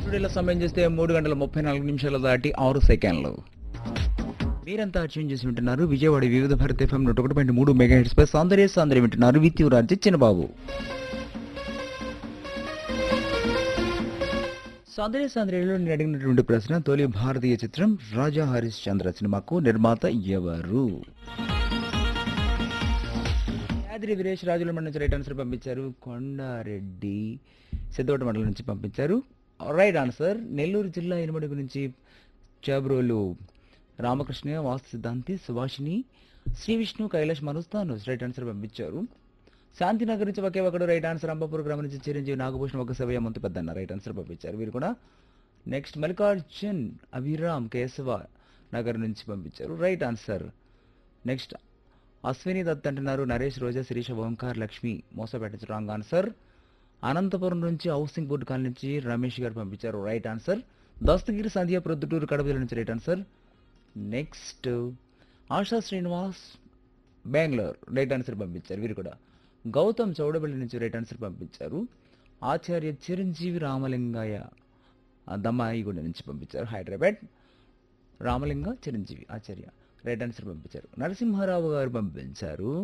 స్టూడియోలో సమయం చేస్తే మూడు గంటల ముప్పై నాలుగు నిమిషాలు దాటి ఆరు సెకండ్లు మీరంతా అర్చన చేసి వింటున్నారు విజయవాడ వివిధ భారత ఎఫ్ఎం నూట ఒకటి పాయింట్ మూడు మెగా హెడ్స్ పై సౌందర్య సౌందర్యం వింటున్నారు విత్ యువరాజ్ చిన్నబాబు సౌందర్య సౌందర్యంలో నేను అడిగినటువంటి ప్రశ్న తొలి భారతీయ చిత్రం రాజా హరీష్ చంద్ర సినిమాకు నిర్మాత ఎవరు యాదిరి వీరేష్ రాజుల మండలి నుంచి రైట్ ఆన్సర్ పంపించారు కొండారెడ్డి సిద్ధవట మండలం నుంచి పంపించారు రైట్ ఆన్సర్ నెల్లూరు జిల్లా ఇనుమడుగు నుంచి చాబ్రోలు రామకృష్ణ వాస్తు సిద్ధాంతి సుభాషిణి శ్రీ విష్ణు కైలాష్ మనుస్తాను రైట్ ఆన్సర్ పంపించారు శాంతినగర్ నుంచి ఒకే ఒకడు రైట్ ఆన్సర్ అంబాపూర్ గ్రామం నుంచి చిరంజీవి నాగభూషణ్ ఒక సభ్య మంతు పెద్దన్న రైట్ ఆన్సర్ పంపించారు వీరు కూడా నెక్స్ట్ మల్లికార్జున్ అభిరామ్ కేశవ నగర్ నుంచి పంపించారు right answer next Ashwini Dutt అంటున్నారు నరేష్ రోజా శిరీష ఓంకార్ లక్ష్మి మోసపేట రాంగ్ ఆన్సర్ అనంతపురం నుంచి హౌసింగ్ బోర్డు కాలనీ నుంచి రమేష్ గారు పంపించారు రైట్ ఆన్సర్ దస్తగిరి సంధ్య ప్రొద్దుటూరు కడప జిల్లా నుంచి right answer next Asha Srinivas Bengaluru right answer పంపించారు వీరు కూడా గౌతమ్ చౌడబల్లి నుంచి రైట్ ఆన్సర్ పంపించారు ఆచార్య చిరంజీవి రామలింగయ్య ఆ, దమ్మాయిగూడ నుంచి పంపించారు హైదరాబాద్ రామలింగ చిరంజీవి ఆచార్య రైట్ ఆన్సర్ పంపించారు నరసింహారావు గారు పంపించారు